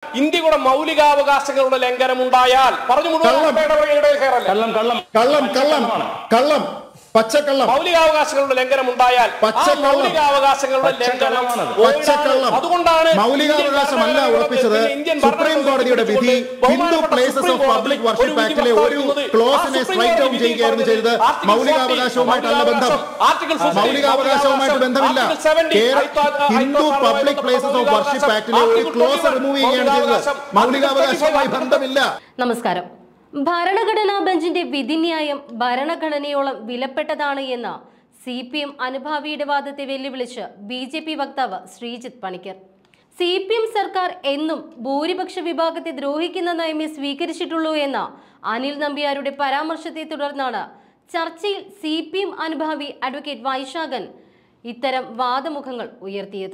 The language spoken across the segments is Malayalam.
ഇന്ത്യയുടെ മൗലികാവകാശങ്ങളുടെ ലംഘനം ഉണ്ടായാൽ പറഞ്ഞു മുഴുവൻ കള്ളം. ഇടവേളയുടെ കയറല്ലേ? കള്ളം കള്ളം കള്ളം കള്ളം കള്ളം പച്ചക്കള്ളം മൗലികാവകാശങ്ങളുടെ ലംഘനം ഉണ്ടായാൽ ആ പച്ചക്കള്ളം. മൗലികാവകാശങ്ങളുടെ ലംഘനം പച്ചക്കള്ളമാണത്. ഓരാണ്. പച്ചക്കള്ളം അതുകൊണ്ടാണ് മൗലികാവകാശമല്ല ഇന്ത്യൻ ഉറപ്പിച്ചത് ഭരണഘടനയുടെ ഇന്ത്യൻ സുപ്രീം കോടതിയുടെ വിധി ഭരണഘടനയുടെ ഹിന്ദു ബഹുമാനപ്പെട്ട പ്ലേസസ് സുപ്രീം ഓഫ് പബ്ലിക് കോടതി വർഷിപ്പ് ഒരു ആക്ടിലെ വിധി ഒരു പുറപ്പെടുവിക്കുന്നത്. ക്ലോസിനെ ആ സുപ്രീം സ്ട്രൈക്ക് ഡൗൺ കോടതി ചെയ്യുകയായിരുന്നു വിധി ചെയ്തത് ആർട്ടിക്കിൾ മൗലികാവകാശവുമായിട്ടല്ല ബന്ധം ആർട്ടിക്കിൾ 50, മൗലികാവകാശവുമായിട്ട് ബന്ധമില്ല article 70, Kerala I thought- I Hindu thought public places of worship ആക്ടിലെ ഒരു ആർട്ടിക്കിൾ ക്ലോസ് 21, റിമൂവ് ചെയ്യുകയാണ് ചെയ്തത് മൗലികാവകാശവുമായി ബന്ധമില്ല നമസ്കാരം ഭരണഘടനാ ബെഞ്ചിന്റെ വിധിന്യായം ഭരണഘടനയോളം വിലപ്പെട്ടതാണ് എന്ന് സി പി എം അനുഭാവിയുടെ വാദത്തെ വെല്ലുവിളിച്ച് ബി ജെ പി വക്താവ് Sreejith Panicker C P M സർക്കാർ എന്നും ഭൂരിപക്ഷ വിഭാഗത്തെ ദ്രോഹിക്കുന്ന നയമേ സ്വീകരിച്ചിട്ടുള്ളൂ എന്ന അനിൽ നമ്പ്യാരുടെ പരാമർശത്തെ തുടർന്നാണ് ചർച്ചയിൽ സി പി എം അനുഭാവി അഡ്വക്കേറ്റ് വൈശാഖൻ ഇത്തരം വാദമുഖങ്ങൾ ഉയർത്തിയത്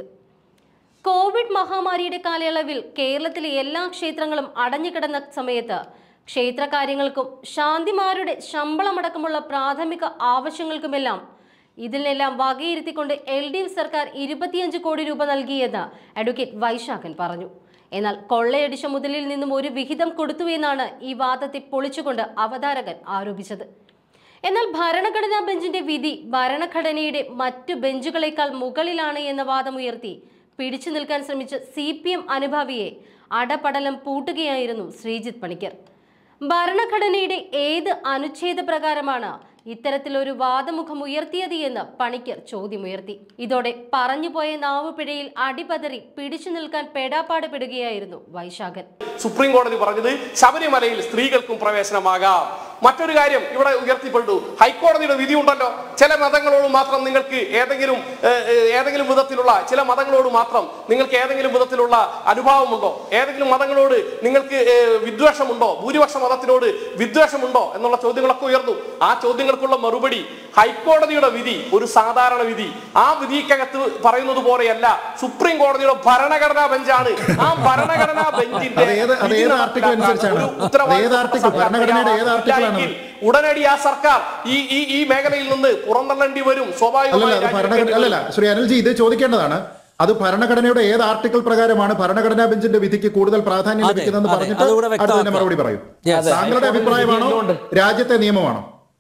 കോവിഡ് മഹാമാരിയുടെ കാലയളവിൽ കേരളത്തിലെ എല്ലാ ക്ഷേത്രങ്ങളും അടഞ്ഞുകിടന്ന സമയത്ത് ക്ഷേത്രകാര്യങ്ങൾക്കും ശാന്തിമാരുടെ ശമ്പളമടക്കമുള്ള പ്രാഥമിക ആവശ്യങ്ങൾക്കുമെല്ലാം ഇതിനെല്ലാം വകയിരുത്തിക്കൊണ്ട് എൽ ഡി എഫ് സർക്കാർ ഇരുപത്തിയഞ്ച് കോടി രൂപ നൽകിയെന്ന് അഡ്വക്കേറ്റ് വൈശാഖൻ പറഞ്ഞു എന്നാൽ കൊള്ളയടിച്ച മുതലിൽ നിന്നും ഒരു വിഹിതം കൊടുത്തു എന്നാണ് ഈ വാദത്തെ പൊളിച്ചുകൊണ്ട് അവതാരകൻ ആരോപിച്ചത് എന്നാൽ ഭരണഘടനാ ബെഞ്ചിന്റെ വിധി ഭരണഘടനയുടെ മറ്റു ബെഞ്ചുകളെക്കാൾ മുകളിലാണ് എന്ന വാദമുയർത്തി പിടിച്ചു നിൽക്കാൻ ശ്രമിച്ച സി പി എം അനുഭാവിയെ അടപടലം പൂട്ടുകയായിരുന്നു ശ്രീജിത്ത് പണിക്കർ ഭരണഘടനയുടെ ഏത് അനുച്ഛേദ പ്രകാരമാണ് ഇത്തരത്തിലൊരു വാദമുഖം ഉയർത്തിയത് എന്ന് പണിക്കർ ചോദ്യമുയർത്തി ഇതോടെ പറഞ്ഞുപോയ നാവുപിഴയിൽ അടിപതറി പിടിച്ചു നിൽക്കാൻ പെടാപ്പാട് പെടുകയായിരുന്നു വൈശാഖൻ സുപ്രീം കോടതി പറഞ്ഞത് ശബരിമലയിൽ സ്ത്രീകൾക്കും പ്രവേശനമാകാം മറ്റൊരു കാര്യം ഇവിടെ ഉയർത്തിപ്പെട്ടു ഹൈക്കോടതിയുടെ വിധി ഉണ്ടല്ലോ ചില മതങ്ങളോട് മാത്രം നിങ്ങൾക്ക് ഏതെങ്കിലും ഏഹ്, ഏഹ്, ഏതെങ്കിലും വിധത്തിലുള്ള ചില മതങ്ങളോട് മാത്രം നിങ്ങൾക്ക് ഏതെങ്കിലും വിധത്തിലുള്ള അനുഭാവമുണ്ടോ ഏതെങ്കിലും മതങ്ങളോട് നിങ്ങൾക്ക് ഏഹ്, വിദ്വേഷമുണ്ടോ ഭൂരിപക്ഷ മതത്തിനോട് വിദ്വേഷമുണ്ടോ എന്നുള്ള ചോദ്യങ്ങളൊക്കെ ഉയർന്നു ആ ചോദ്യങ്ങൾക്കുള്ള മറുപടി ഹൈക്കോടതിയുടെ വിധി ഒരു സാധാരണ വിധി ആ വിധിക്കകത്ത് പറയുന്നത് പോലെയല്ല സുപ്രീം കോടതിയുടെ ഭരണഘടനാ ബെഞ്ചാണ് ആ ഭരണഘടനാ ബെഞ്ചിന്റെ അത് ഏത്- അത് വിധി ഏത് ആർട്ടിക്കിൾ നടപ്പിലാക്കാൻ അനുസരിച്ചാണ്? ഒരു അത് ഉത്തരവാദിത്വ ഏത് ആർട്ടിക്കിൾ? സർക്കാർ ഭരണഘടനയുടെ ഏത് ആർട്ടിക്കിളാണ്? ഇല്ലെങ്കിൽ ഉടനടി ആ സർക്കാർ ഈ ഈ ഈ മേഖലയിൽ നിന്ന് പുറന്തള്ളേണ്ടി വരും അല്ലല്ല സ്വാഭാവികമായി അത് ഭരണഘടന അല്ലല്ല ശ്രീ അനിൽജി ഇത് ചോദിക്കേണ്ടതാണ് അത് ഭരണഘടനയുടെ ഏത് ആർട്ടിക്കിൾ പ്രകാരമാണ് ഭരണഘടനാ ബെഞ്ചിന്റെ വിധിക്ക് കൂടുതൽ പ്രാധാന്യം അതെ, ലഭിക്കുന്നതെന്ന് അതെ, പറഞ്ഞിട്ട് അതുകൂടെ അടുത്ത തന്നെ വ്യക്തമാക്കുക. മറുപടി പറയും Yes. താങ്കളുടെ അഭിപ്രായമാണോ രാജ്യത്തെ നിയമമാണോ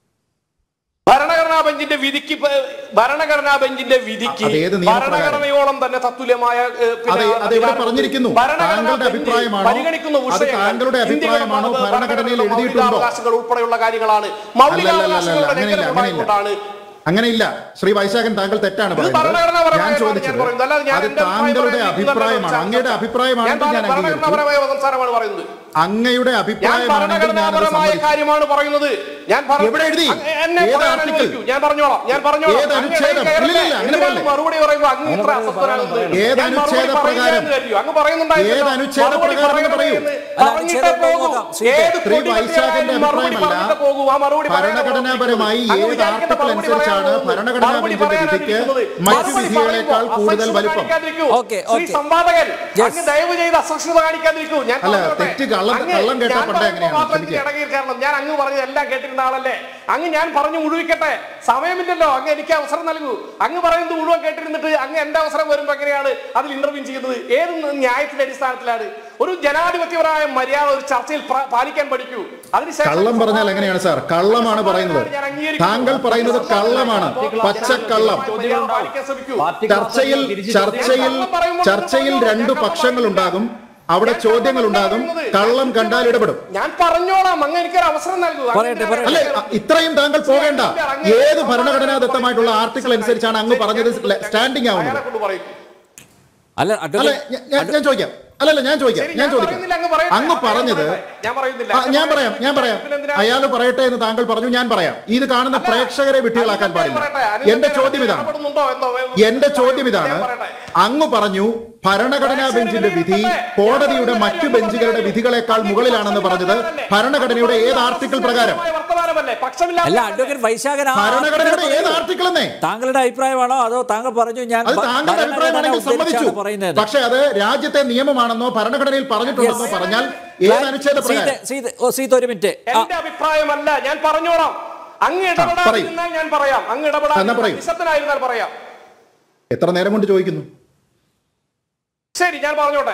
ഭരണഘടനാ ബെഞ്ചിന്റെ വിധിക്ക് പ- ഭരണഘടനാ ബെഞ്ചിന്റെ വിധിക്ക് അത് ഏത് നിയമപ്രകാരം? ഭരണഘടനയോളം തന്നെ തത്തുല്യമായ ഏഹ്, പിന്നെ അതെ അത് ഇവിടെ അധികാരമുണ്ട്. പറഞ്ഞിരിക്കുന്നു ഭരണഘടനാ താങ്കളുടെ ബെഞ്ച് അഭിപ്രായമാണോ പരിഗണിക്കുന്ന അത് വിഷയങ്ങൾ താങ്കളുടെ ഇന്ത്യയുടെ അഭിപ്രായമാണോ ഭരണ- ഭരണഘടനയിൽ ഭരണഘടനയുടെ എഴുതിയിട്ടുണ്ടോ മൗലികാവകാശങ്ങൾ ഉൾപ്പെടെയുള്ള കാര്യങ്ങളാണ് അല്ലല്ലല്ല മൗലികാവകാശങ്ങളുടെ അങ്ങനെയില്ല ലംഘനം അങ്ങനെയില്ല ഉണ്ടായതുകൊണ്ടാണ് അങ്ങനെയില്ല ശ്രീ വൈശാഖൻ താങ്കൾ തെറ്റാണ് ഇത് ഭരണഘടനാ പറയുന്നത് പരമായ ഞാൻ ഞാൻ ചോദിച്ചത് പറയുന്നത്. അല്ലാതെ ഞാൻ അത് എൻ്റെ അഭിപ്രായം താങ്കളുടെ പറയുന്നത് അഭിപ്രായമാണ് ഇതല്ല അങ്ങയുടെ ഞാൻ അഭിപ്രായമാണെങ്കിൽ ഞാൻ അംഗീകരിച്ചു ഭരണഘടനാപരമായ സംസാരമാണ് പറയുന്നത് അങ്ങയുടെ ഞാൻ അഭിപ്രായമാണെങ്കിൽ ഞാനത് ഭരണഘടനാപരമായ സമ്മതിക്കും കാര്യമാണ് പറയുന്നത് ഞാൻ പറ- എവിടെ എഴുതി? അങ്ങ് എന്നെ ഏത് പറയാൻ ആർട്ടിക്കിൾ? അനുവദിക്കൂ. ഞാൻ പറഞ്ഞോളാം ഞാൻ പറഞ്ഞോളാം ഏത് അങ്ങ് അനുച്ഛേദം? കയറട്ടെ. ഇല്ലില്ല, അങ്ങനെ എന്തിനാണ് പറയല്ലേ. മറുപടി പറയുമ്പോൾ അങ്ങ് ഇത്ര അസ്വസ്ഥനാണെന്ന് ഏത് ഞാൻ മറുപടി അനുച്ഛേദ പറയില്ല പ്രകാരം? എന്ന് കരുതിയോ? അങ്ങ് പറയുന്നുണ്ടായിരുന്നല്ലോ. ഏത് അനുച്ഛേദ മറുപടി പ്രകാരം പറയണമേ പറയൂ. എന്ന് അല്ല, പറഞ്ഞിട്ടേ അനുച്ഛേദം പോകൂ. നോക്കാം. ശ്രീ ഏത് ശ്രീ കൊടി വൈശാഖന്റെ കെട്ടിയാലും മറുപടി അഭിപ്രായമല്ല. പറഞ്ഞിട്ടേ പോകൂ. ആ മറുപടി പറയാനാണ് ഭരണഘടനാപരമായി അങ്ങ് ഏത് വിചാരിക്കുന്ന ആർട്ടിക്കിൾ മറുപടി അനുസരിച്ചാണ് പറയാനാണ് ഭരണഘടനാ മറുപടി ബെഞ്ചിന്റെ പറയാനാണ് വിധിക്ക് ഇരിക്കുന്നത്. മറ്റു മറുപടി വിധികളേക്കാൾ പറയുമ്പോൾ കൂടുതൽ അസഹിഷ്ണുത വലിപ്പം കാണിക്കാതിരിക്കൂ. Okay, Shri okay. സംവാദകൻ Yes. അങ്ങ് ദയവ് ചെയ്ത് അസഹിഷ്ണുത കാണിക്കാതിരിക്കൂ ഞാൻ അല്ല, പറഞ്ഞോട്ടെ. തെറ്റ് കള്ളം- അങ്ങ് കള്ളം കേട്ടാ ഞാൻ പണ്ടേ പറയുമ്പോൾ അങ്ങനെയാണ്. മാത്രം ക്ഷമിക്കുക. ഇടകീർ കാരണം ഞാൻ അങ്ങ് പറഞ്ഞത് എല്ലാം കേട്ടിരുന്ന ആളല്ലേ അങ്ങ് ഞാൻ പറഞ്ഞു മുഴുവിക്കട്ടെ സമയമില്ലല്ലോ അങ്ങ് എനിക്ക് അവസരം നൽകൂ അങ്ങ് പറയുന്നത് മുഴുവൻ കേട്ടിരുന്നിട്ട് അങ്ങ് എന്റെ അവസരം വരുമ്പോ എങ്ങനെയാണ് അതിൽ ഇന്റർവ്യൂ ചെയ്യുന്നത് ഏത് ന്യായത്തിന്റെ അടിസ്ഥാനത്തിലാണ് ഒരു ജനാധിപത്യപരമായ മര്യാദ ഒരു ചർച്ചയിൽ പ്ര- പാലിക്കാൻ പഠിക്കൂ അതിനുശേഷം കള്ളം പറഞ്ഞാൽ എങ്ങനെയാണ് സാർ കള്ളമാണ് പറയുന്നത് ഞാൻ അംഗീകരിക്കുന്നു. താങ്കൾ പറയുന്നത് കള്ളമാണ് പച്ചക്കള്ളം മര്യാദ പാലിക്കാൻ ശ്രമിക്കൂ ചർച്ചയിൽ ചർച്ചയിൽ ചർച്ചയിൽ രണ്ടു പക്ഷങ്ങളുണ്ടാകും അവിടെ ചോദ്യങ്ങൾ ഉണ്ടാകും കള്ളം കണ്ടാൽ ഇടപെടും ഞാൻ പറഞ്ഞോളാം അങ്ങ് എനിക്കൊരു അവസരം നൽകൂ അങ്ങ് പറയട്ടെ, ഞാൻ- പറയട്ടെ. അല്ലെ ഇത്രയും താങ്കൾ പോകേണ്ട ഏത് ഭരണഘടനാദത്തമായിട്ടുള്ള ആർട്ടിക്കിൾ അനുസരിച്ചാണ് അങ്ങ് പറഞ്ഞത് സ്റ്റാൻഡിംഗ് ആവുന്നത് അയാളെ കൊണ്ട് പറയും അല്ല അല്ലെ അഡ്വക്കേറ്റ് ഞാൻ ഞാൻ ചോദിക്കാം അല്ലല്ല ഞാൻ ചോദിക്കാം ശരി, ഞാൻ ഞാൻ ചോദിക്കാം പറയുന്നില്ല, അങ്ങ് പറയട്ടെ. അങ്ങ് പറഞ്ഞത് ഞാൻ പറയുന്നില്ല. ആ, ഞാൻ പറയാം ഞാൻ പറയാം പിന്നെന്തിനാ? അയാൾ പറയട്ടെ എന്ന് താങ്കൾ പറഞ്ഞു ഞാൻ പറയാം ഇത് കാണുന്ന പ്രേക്ഷകരെ വിട്ടുകളാക്കാൻ പാടില്ല എന്റെ ചോദ്യം ഇതാണ് എന്റെ ചോദ്യം ഇതാണ് അങ്ങ് പറഞ്ഞു ഭരണഘടനാ ബെഞ്ചിന്റെ വിധി കോടതിയുടെ മറ്റു ബെഞ്ചുകളുടെ വിധികളെക്കാൾ മുകളിലാണെന്ന് പറഞ്ഞത് ഭരണഘടനയുടെ ഏത് ആർട്ടിക്കിൾ പ്രകാരം അല്ല അഡ്വക്കേറ്റ് വൈശാഖൻ ആ- ഭരണഘടനയുടെ ഏത് ആർട്ടിക്കിൾ എന്നേ താങ്കളുടെ അഭിപ്രായമാണോ അതോ താങ്കൾ പറഞ്ഞു ഞാൻ അത് ഭ- താങ്കളുടെ ഭരണഘടന അഭിപ്രായമാണെങ്കിൽ സമ്മതിച്ചു ഉദ്ധരിച്ചാണ് പറയുന്നത് പക്ഷെ അത് രാജ്യത്തെ നിയമമാണെന്നോ ഭരണഘടനയിൽ പറഞ്ഞിട്ടുണ്ടെന്നോ പറഞ്ഞാൽ ഏത് അനുച്ഛേദ പ്രകാരം സീത- സീത- ഓ, സീത ഒരു മിനിറ്റ് ആ, എന്റെ അഭിപ്രായമല്ല ഞാൻ പറഞ്ഞോളാം അങ്ങ് ഇടപെടാതിരുന്നാൽ ഞാൻ പറയാം അങ്ങ് എന്നാ ഇടപെടാൻ പറയൂ. നിശബ്ദനായിരുന്നാൽ പറയാം എത്ര നേരം കൊണ്ട് ചോദിക്കുന്നു ശരി ഞാൻ പറഞ്ഞോട്ടെ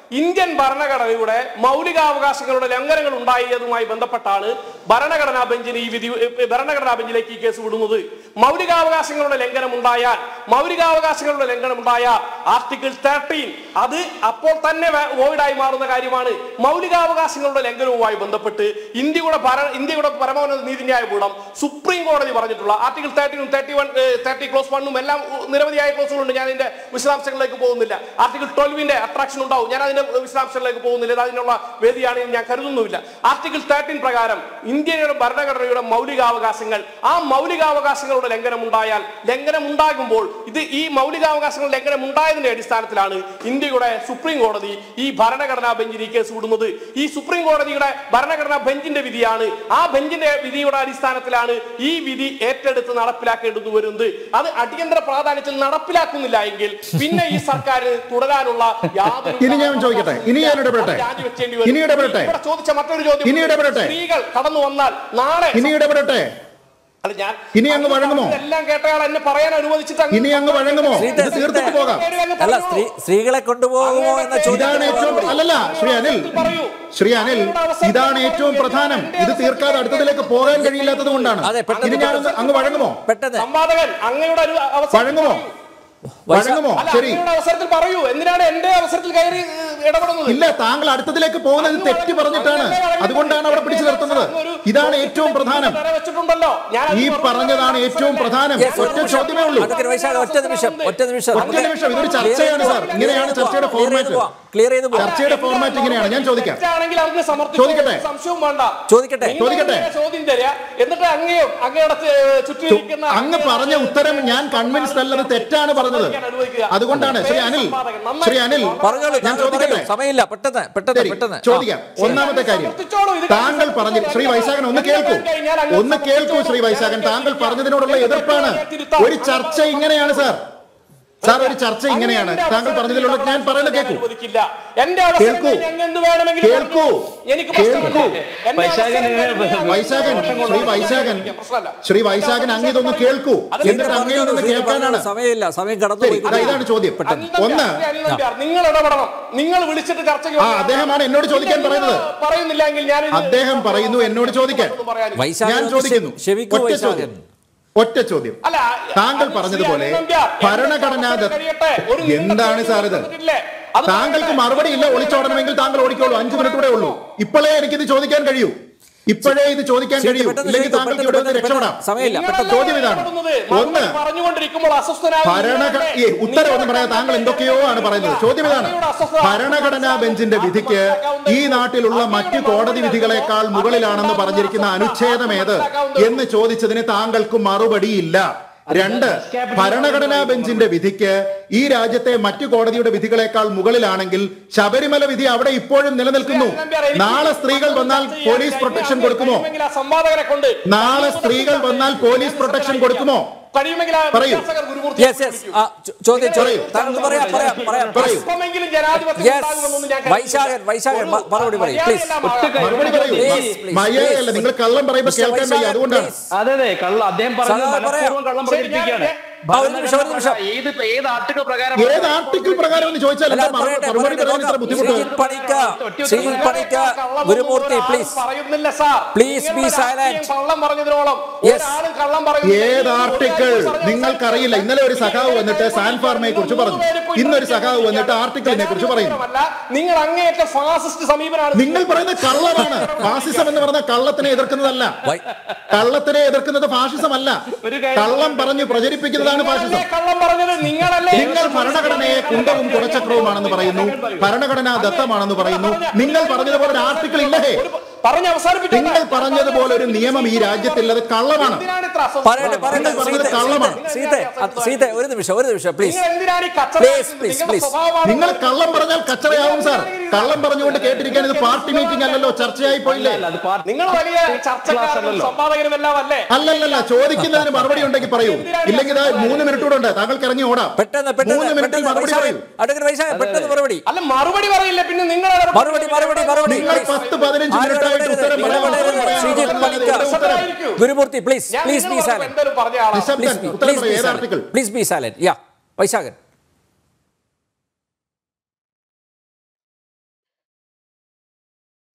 ഇന്ത്യൻ ഭരണഘടനയുടെ മൗലികാവകാശങ്ങളുടെ ലംഘനങ്ങൾ ഉണ്ടായതുമായി ബന്ധപ്പെട്ടാണ് ഭരണഘടനാ ബെഞ്ചിന് ഈ വിധി ഏ, ഭരണഘടനാ ബെഞ്ചിലേക്ക് ഈ കേസ് വിടുന്നത് മൗലികാവകാശങ്ങളുടെ ലംഘനം ഉണ്ടായാൽ മൗലികാവകാശങ്ങളുടെ ലംഘനം ഉണ്ടായ ആർട്ടിക്കിൾ തേർട്ടീൻ അത് അപ്പോൾ തന്നെ വോയിഡായി മാറുന്ന കാര്യമാണ് മൗലികാവകാശങ്ങളുടെ ലംഘനവുമായി ബന്ധപ്പെട്ട് ഇന്ത്യയുടെ ഭര ഇന്ത്യയുടെ പരമോന്നത നീതിന്യായ പീഠം സുപ്രീം കോടതി പറഞ്ഞിട്ടുള്ള ആർട്ടിക്കിൾ തേർട്ടീനും തേർട്ടി വൺ തേർട്ടി ക്ലോസ് വണ്ണും എല്ലാം ഉ, നിരവധിയായ ക്ലോസുകളുണ്ട് ഞാൻ അതിന്റെ വിശദാംശങ്ങളിലേക്ക് പോകുന്നില്ല ആർട്ടിക്കിൾ ട്വൽവിന്റെ അട്രാക്ഷൻ ഉണ്ടാവും ഞാൻ അതിന്റെ വിശദാംശങ്ങളിലേക്ക് പോകുന്നില്ല ഇത് അതിനുള്ള വേദിയാണ് എന്ന് ഞാൻ കരുതുന്നുമില്ല ആർട്ടിക്കിൾ തേർട്ടീൻ പ്രകാരം ഇന്ത്യയുടെ ഭരണഘടനയുടെ മൗലികാവകാശങ്ങൾ ആ മൗലികാവകാശങ്ങളുടെ ലംഘനം ഉണ്ടായാൽ ലംഘനം ഉണ്ടാകുമ്പോൾ ഇത് ഈ മൗലികാവകാശങ്ങളുടെ ലംഘനം ഉണ്ടായതിന്റെ അടിസ്ഥാനത്തിലാണ് ഇന്ത്യയുടെ സുപ്രീം കോടതി ഈ ഭരണഘടനാ ബെഞ്ചിന് ഈ കേസ് വിടുന്നത് ഈ സുപ്രീം കോടതിയുടെ ഭരണഘടനാ ബെഞ്ചിന്റെ വിധിയാണ് ആ ബെഞ്ചിന്റെ വിധിയുടെ അടിസ്ഥാനത്തിലാണ് ഈ വിധി ഏറ്റെടുത്ത് നടപ്പിലാക്കേണ്ടത് വരുന്നത് അത് അടിയന്തര പ്രാധാന്യത്തിൽ നടപ്പിലാക്കുന്നില്ല എങ്കിൽ പിന്നെ ഈ സർക്കാർ തുടരാനുള്ള യാതൊരു ഇനി ഞാൻ ചോദിക്കട്ടെ? ഇനി ഞാൻ ഇടപെടട്ടെ? അത് രാജിവെക്കേണ്ടി വരും. ഇനി ഇടപെടട്ടെ? ഇവിടെ ചോദിച്ച മറ്റൊരു ചോദ്യം ഇനി ഇടപെടട്ടെ? സ്ത്രീകൾ കടന്നു വന്നാൽ നാളെ ഇനി ഇടപെടട്ടെ അല്ല, ഞാൻ ഇനി അങ്ങ് വഴങ്ങുമോ? എല്ലാം കേട്ടയാൾ എന്നെ പറയാൻ അനുവദിച്ചിട്ട് അങ്ങ് ഇനി അങ്ങ് വഴങ്ങുമോ ശ്രീധർ, ഇത് തീർത്തിട്ട് പോകാം അല്ല സ്ത്രീ സ്ത്രീകളെ കൊണ്ടുപോകുമോ എന്ന ചോദ്യം ഇതാണ് ഏറ്റവും അല്ലല്ല ശ്രീ അനിൽ ശ്രീ അനിൽ ഇതാണ് ഏറ്റവും പ്രധാനം ഇത് തീർക്കാതെ അടുത്തതിലേക്ക് പോകാൻ കഴിയില്ലാത്തത് കൊണ്ടാണ് അതെ, പെട്ടെന്ന് ഇനി ഞാൻ അങ്ങ് വഴങ്ങുമോ പെട്ടെന്ന് സംവാദകൻ അങ്ങയുടെ ഒരു അവസരം വഴങ്ങുമോ പറയൂ. വഴങ്ങുമോ അല്ല ശരി അങ്ങയുടെ അവസരത്തിൽ പറയൂ എന്തിനാണ് എന്റെ അവസരത്തിൽ കയറി ഏഹ്, ഇടപെടുന്നത് ഇല്ല താങ്കൾ അടുത്തതിലേക്ക് പോകുന്നത് തെറ്റ് പറഞ്ഞിട്ടാണ് അതുകൊണ്ടാണ് അവിടെ പിടിച്ചു നിർത്തുന്നത് ഇതാണ് ഏറ്റവും പ്രധാനം തര വെച്ചിട്ടുണ്ടല്ലോ ഞാൻ ഈ പറഞ്ഞതാണ് ഏറ്റവും പ്രധാനം Yes, ഒരു ഒറ്റ നിമിഷം. ചോദ്യമേ ഉള്ളൂ അഡ്വക്കേറ്റ് വൈശാഖ് ഒറ്റ നിമിഷം ഒറ്റ നിമിഷം ഒറ്റ നിമിഷം, ഇതൊരു ചർച്ചയാണ് സാർ. ഇങ്ങനെയാണ് ചർച്ചയുടെ format. ക്ലിയർ ചെയ്ത് പോവാം ചർച്ചയുടെ ഫോർമാറ്റ് ഇങ്ങനെയാണ് ഞാൻ ചോദിക്കാം തെറ്റാണെങ്കിൽ അങ്ങ് സമർത്ഥിച്ചോ. ചോദിക്കട്ടെ? ഒരു സംശയവും വേണ്ട ചോദിക്കട്ടെ? നിങ്ങൾ ചോദിക്കട്ടെ? ഇങ്ങനെ ചോദ്യം തരിക എന്നിട്ട് അങ്ങയും അങ്ങയുടെ ചു- ചുറ്റിലിരിക്കുന്ന അങ്ങ് പറഞ്ഞ ഉത്തരം ഞാൻ കൺവിൻസ്ഡ് അല്ലത് തെറ്റാണ് പറഞ്ഞത് അതുകൊണ്ടാണ് ശ്രീ അനിൽ ശ്രീ അനിൽ പറഞ്ഞോളൂ ഞാൻ താങ്കൾ ചോദിക്കട്ടെ പറയൂ. സമയമില്ല പെട്ടെന്ന് പെട്ടെന്ന് ശരി, പെട്ടെന്ന് ആ. ചോദിക്കാം ഒന്നാമത്തെ കാര്യം താങ്കൾ പറഞ്ഞു ശ്രീ വൈശാഖൻ ഒന്ന് കേൾക്കൂ ഒന്ന് കേൾക്കൂ ശ്രീ വൈശാഖൻ താങ്കൾ പറഞ്ഞതിനോടുള്ള എതിർപ്പാണ് ഒരു ചർച്ച ഇങ്ങനെയാണ് സാർ സാർ ഒരു ചർച്ച ഇങ്ങനെയാണ് താങ്കൾ പറഞ്ഞതിലുള്ള ഞാൻ പറയുന്നത് കേൾക്കൂ അനുവദിക്കില്ല. എന്റെ കേൾക്കൂ. അവസരത്തിൽ ഞങ്ങൾ എന്ത് വേണമെങ്കിലും കേൾക്കൂ. പറഞ്ഞു. എനിക്ക് കേൾക്കൂ. പ്രശ്നമില്ല. എന്റെ വൈശാഖൻ അവസരം ഇങ്ങനെ കഴിഞ്ഞാൽ വൈശാഖൻ ശ്രീ വൈശാഖൻ പ്രശ്നമല്ല. ശ്രീ വൈശാഖൻ അങ്ങ് ഇതൊന്ന് കേൾക്കൂ എന്നിട്ട് അങ്ങയിൽ നിന്ന് കേൾക്കാനാണ് സമയമില്ല സമയം കടന്നു ശരി ഇതാ ഇതാണ് ചോദ്യം ഒന്ന് നിങ്ങൾ ഇടപെടണം നിങ്ങൾ വിളിച്ചിട്ട് ചർച്ചയ്ക്ക് ആ അദ്ദേഹമാണ് എന്നോട് ചോദിക്കാൻ പറയുന്നത് പറയുന്നില്ലെങ്കിൽ ഞാൻ ഇത് അദ്ദേഹം പറയുന്നു എന്നോട് ചോദിക്കാൻ ഒന്നും പറയാനില്ല. വൈശാഖൻ ഞാൻ ഒന്ന് ചോദിക്കുന്നു ക്ഷമിക്കൂ ഒറ്റ വൈശാഖൻ ചോദ്യം ഒറ്റ ചോദ്യം അല്ല താങ്കൾ അത് പറഞ്ഞതുപോലെ ശ്രീ അനിൽ നമ്പ്യാർ, ഭരണഘടനാ എന്റെ ദത്ത- കഴിയട്ടെ. ഒരു നീണ്ട എന്താണ് ചോദ്യം സാർ ഇത് തന്നിട്ടില്ലേ? അത് താങ്കൾക്ക് പറയട്ടെ. മറുപടി ഇല്ല ഒളിച്ചോടണമെങ്കിൽ താങ്കൾ ഓടിക്കോളൂ അഞ്ചു മിനിറ്റ് കൂടെ ഉള്ളൂ ഇപ്പോഴേ എനിക്കിത് ചോദിക്കാൻ കഴിയൂ ഇപ്പോഴേ ഇത് ചോദിക്കാൻ ശരി, കഴിയൂ പെട്ടെന്ന് ഇല്ലെങ്കിൽ ചോദിക്കൂ, താങ്കൾക്ക് പെട്ടെന്ന് ഇവിടെ നിന്ന് രക്ഷപ്പെടാം സമയമില്ല നിങ്ങളല്ല പെട്ടെന്ന് ചോദ്യം ഇതാണ്. ഇടപെടുന്നത്. ഒന്ന്, മറുപടി പറഞ്ഞുകൊണ്ടിരിക്കുമ്പോൾ അസ്വസ്ഥനായ ഭരണഘ ഈ ഉത്തരം ഒന്നും പറയാം താങ്കൾ എന്തൊക്കെയോ ആണ് പറയുന്നത് ചോദ്യം ഇതാണ് ഭരണഘടനാ ബെഞ്ചിന്റെ വിധിക്ക് ഈ നാട്ടിലുള്ള മറ്റു കോടതി വിധികളെക്കാൾ മുകളിലാണെന്ന് പറഞ്ഞിരിക്കുന്ന അനുച്ഛേദം ഏത് എന്ന് ചോദിച്ചതിന് താങ്കൾക്ക് മറുപടിയില്ല രണ്ട് ഭരണഘടനാ ബെഞ്ചിന്റെ വിധിക്ക് ഈ രാജ്യത്തെ മറ്റു കോടതിയുടെ വിധികളെക്കാൾ മുകളിലാണെങ്കിൽ ശബരിമല വിധി അവിടെ ഇപ്പോഴും നിലനിൽക്കുന്നു നാളെ സ്ത്രീകൾ വന്നാൽ പോലീസ് പ്രൊട്ടക്ഷൻ കൊടുക്കുമോ കഴിയുമെങ്കിൽ ആ സംവാദകരെ കൊണ്ട് നാളെ സ്ത്രീകൾ വന്നാൽ പോലീസ് പ്രൊട്ടക്ഷൻ കൊടുക്കുമോ കഴിയുമെങ്കിൽ ആ പറയൂ. വിദ്യാസാഗർ ഗുരുമൂർത്തിയെ യെസ് യെസ് ആ ചോ- ചോദ്യം ചോദ്യം താങ്കൾക്ക് പറയാം പറയാം പറയാം പറയൂ. അല്പമെങ്കിലും ജനാധിപത്യം Yes. ഉണ്ടാകുമെന്നൊന്നും ഞാൻ കരുതുന്നില്ല. വൈശാഖൻ, വൈശാഖൻ, ഒരു മ- മറുപടി പറയൂ, please. മര്യാദയെല്ലാം ഒറ്റ ആകാം. മറുപടി പറയൂ Please, please, മയ്യല്ല please. നിങ്ങൾ കള്ളം പറയുമ്പോൾ Mr. കേൾക്കാൻ വയ്യ വൈശാഖൻ, അതുകൊണ്ടാണ് please. അതെ അതെ കള്ള അദ്ദേഹം പറഞ്ഞത് സാധാരണ പറയാം. മനഃപൂർവ്വം കള്ളം ശരി, ഞാൻ- പ്രചരിപ്പിക്കുകയാണ് ആ, ഒരു നിമിഷം, ഒരു നിമിഷം. ഏത് ഏത് ആർട്ടിക്കിൾ പ്രകാരം ഏത് ആർട്ടിക്കിൾ പ്രകാരം എന്ന് ചോദിച്ചാൽ അല്ല, എന്താ മറു- പറയട്ടെ, മറുപടി പറയട്ടെ, പറയാൻ ഇത്ര നോക്കാം. ബുദ്ധിമുട്ട് ശ്രീജിത്ത് പണിക്ക ശ്രീജിത്ത് പണിക്ക കള്ളമൊന്നും ഗുരുമൂർത്തി ഒരാളും പ്ലീസ് പറയുന്നില്ല സാർ Please be നിങ്ങളുടെ silent. രാഷ്ട്രീയം കള്ളം പറഞ്ഞതിനോളം Yes. ഒരാളും കള്ളം പറയുന്നില്ല. ഏത് ആർട്ടിക്കിൾ നിങ്ങൾക്കറിയില്ല ഇന്നലെ ഒരു സഖാവ് വന്നിട്ട് സാൻ ഫാർമയെ കുറിച്ച് പറഞ്ഞു ഇന്നൊരു സഖാവ് വന്നിട്ട് ആർട്ടിക്കിളിനെ കുറിച്ച് പറയുന്നു ജനാധിപത്യമല്ല, നിങ്ങൾ അങ്ങേയറ്റ ഫാസിസ്റ്റ് സമീപനാണ് നിങ്ങൾ പറയുന്ന കള്ളമാണ് ഫാസിസം എന്ന് പറഞ്ഞ കള്ളത്തിനെ എതിർക്കുന്നതല്ല വൈ- കള്ളത്തിനെ എതിർക്കുന്നത് ഫാഷിസം അല്ല ഒരു കാര്യം- കള്ളം പറഞ്ഞു പ്രചരിപ്പിക്കുന്നതാണ് ഫാഷിസം നിങ്ങളല്ലേ കള്ളം പറഞ്ഞത് നിങ്ങളല്ലേ നിങ്ങൾ ഭരണഘടനയെ കുന്തവും കുടച്ചക്രവുമാണെന്ന് പറയുന്നു ഭരണഘടനാ ദത്തമാണെന്ന് പറയുന്നു നിങ്ങൾ പറഞ്ഞതുപോലെ ഒരു ആർട്ടിക്കിൾ ഇല്ലേ പറഞ്ഞ് അവസാനിപ്പിച്ചു നിങ്ങൾ പറഞ്ഞതുപോലെ ഒരു നിയമം ഈ രാജ്യത്തിൽ അത് കള്ളമാണ് എന്തിനാണ് ഇത്ര അസ്വസ്ഥത? പറയട്ടെ പറയട്ടെ നിങ്ങൾ പറഞ്ഞത് സീതെ കള്ളമാണ്. സീതെ സീതെ ഒരു നിമിഷം ഒരു നിമിഷം പ്ലീസ് നിങ്ങൾ എന്തിനാണ് ഈ കച്ചറ Please, കാണിക്കുന്നത്? please, നിങ്ങളുടെ please. സ്വഭാവമാണ് നിങ്ങൾ കള്ളം പറഞ്ഞാൽ കച്ചറയാവും സാർ കള്ളം പറഞ്ഞുകൊണ്ട് കേട്ടിരിക്കാൻ ഇത് പാർട്ടി മീറ്റിംഗ് അല്ലല്ലോ ചർച്ചയായി പോയില്ലേ അല്ല, അത് പാർട്ടി നിങ്ങൾ വലിയ ചർച്ചക്കാരനും അല്ലല്ലോ. സംവാദകരും എല്ലാം അല്ലേ അല്ലല്ലല്ല ചോദിക്കുന്നതിന് മറുപടി ഉണ്ടെങ്കിൽ പറയൂ ഇല്ലെങ്കിൽ ഇതാ മൂന്ന് മിനിറ്റ് കൂടെ ഉണ്ട് താങ്കൾക്ക് ഇറങ്ങി ഓടാം പെട്ടെന്ന് പെട്ടെന്ന് മൂന്ന് മിനിറ്റിൽ പെട്ടെന്ന് മറുപടി വൈശാഖൻ പറയൂ അഡ്വക്കേറ്റ് വൈശാഖൻ പെട്ടെന്ന് മറുപടി അല്ല മറുപടി പറയില്ല പിന്നെ നിങ്ങൾ മറുപടി മറുപടി മറുപടി നിങ്ങൾ please. പത്ത് പതിനഞ്ച് ആരും മിനിറ്റായിട്ട് ഇടപെടരുത്, ഉത്തരം പറയാൻ ഇടപെടരുത്. പറയാൻ ശ്രീജിത്ത് പറയാൻ പണിക്കർ പറയാൻ ഉത്തരം. ഗുരുമൂർത്തി പ്ലീസ് ഞാൻ പ്ലീസ് ബി നിങ്ങൾ സാലൻ എന്തൊരു പറഞ്ഞ ആളാണ് നിശബ്ദൻ പ്ലീസ് ഉത്തരം പ്ലീസ് പറയൂ ബി ഏത് silent article please be silent yeah Vaisakhan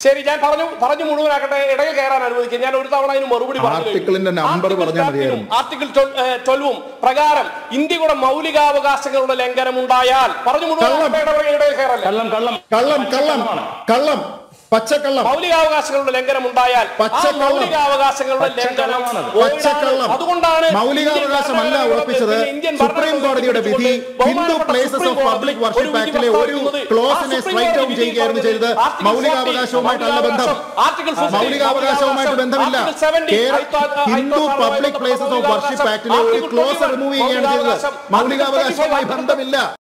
ശരി ഞാൻ പറഞ്ഞു പറഞ്ഞു മുഴുവനാക്കട്ടെ ഇടയിൽ കയറാൻ അനുവദിക്കുക ഞാൻ ഒരു തവണ അതിന് മറുപടി പറഞ്ഞു കഴിഞ്ഞു. ആർട്ടിക്കിളിന്റെ number ആർട്ടിക്കിൾ പറഞ്ഞാൽ 13 മതിയായിരുന്നു. ആർട്ടിക്കിൾ ട്വൽവും പ്രകാരം ഇന്ത്യയുടെ മൗലികാവകാശങ്ങളുടെ ലംഘനം ഉണ്ടായാൽ പറഞ്ഞു മുഴുവൻ കള്ളം. ഇടയിൽ ഇടയിൽ കയറല്ലേ കള്ളം കള്ളം കള്ളം കള്ളം കള്ളം പച്ചക്കള്ളം മൗലികാവകാശങ്ങളുടെ ലംഘനം ഉണ്ടായാൽ ആ പച്ചക്കള്ളം. മൗലികാവകാശങ്ങളുടെ ലംഘനം പച്ചക്കള്ളമാണത്. പച്ചക്കള്ളം അതുകൊണ്ടാണ് മൗലികാവകാശമല്ല ഇന്ത്യൻ ഉറപ്പിച്ചത് ഭരണഘടന ഇന്ത്യൻ സുപ്രീം കോടതിയുടെ വിധി ഭരണഘടനയെ ഹിന്ദു ബഹുമാനപ്പെട്ട പ്ലേസസ് സുപ്രീം ഓഫ് പബ്ലിക് കോടതി വർഷിപ്പ് ഒരു ആക്ടിലെ വിധി ഒരു പറയുന്നത് ക്ലോസിനെ ആ സുപ്രീം സ്ട്രൈക്ക് ഡൗൺ കോടതി ചെയ്യുകയായിരുന്നു വിധി ചെയ്തത് ആർട്ടിക്കിൾ മൗലികാവകാശവുമായിട്ടല്ല ബന്ധം ആർട്ടിക്കിൾ 50, മൗലികാവകാശവുമായിട്ട് ബന്ധമില്ല ആർട്ടിക്കിൾ 70, കേരള ഹൈക്കോടതി ഹിന്ദു ഹൈക്കോടതി പബ്ലിക് പ്ലേസസ് ഓഫ് വർഷിപ്പ് ആക്ടിലെ ഒരു ആർട്ടിക്കിൾ ക്ലോസ് 21, റിമൂവ് ചെയ്യുകയാണ് ചെയ്തത് മൗലികാവകാശം, മൗലികാവകാശവുമായി ബന്ധമില്ല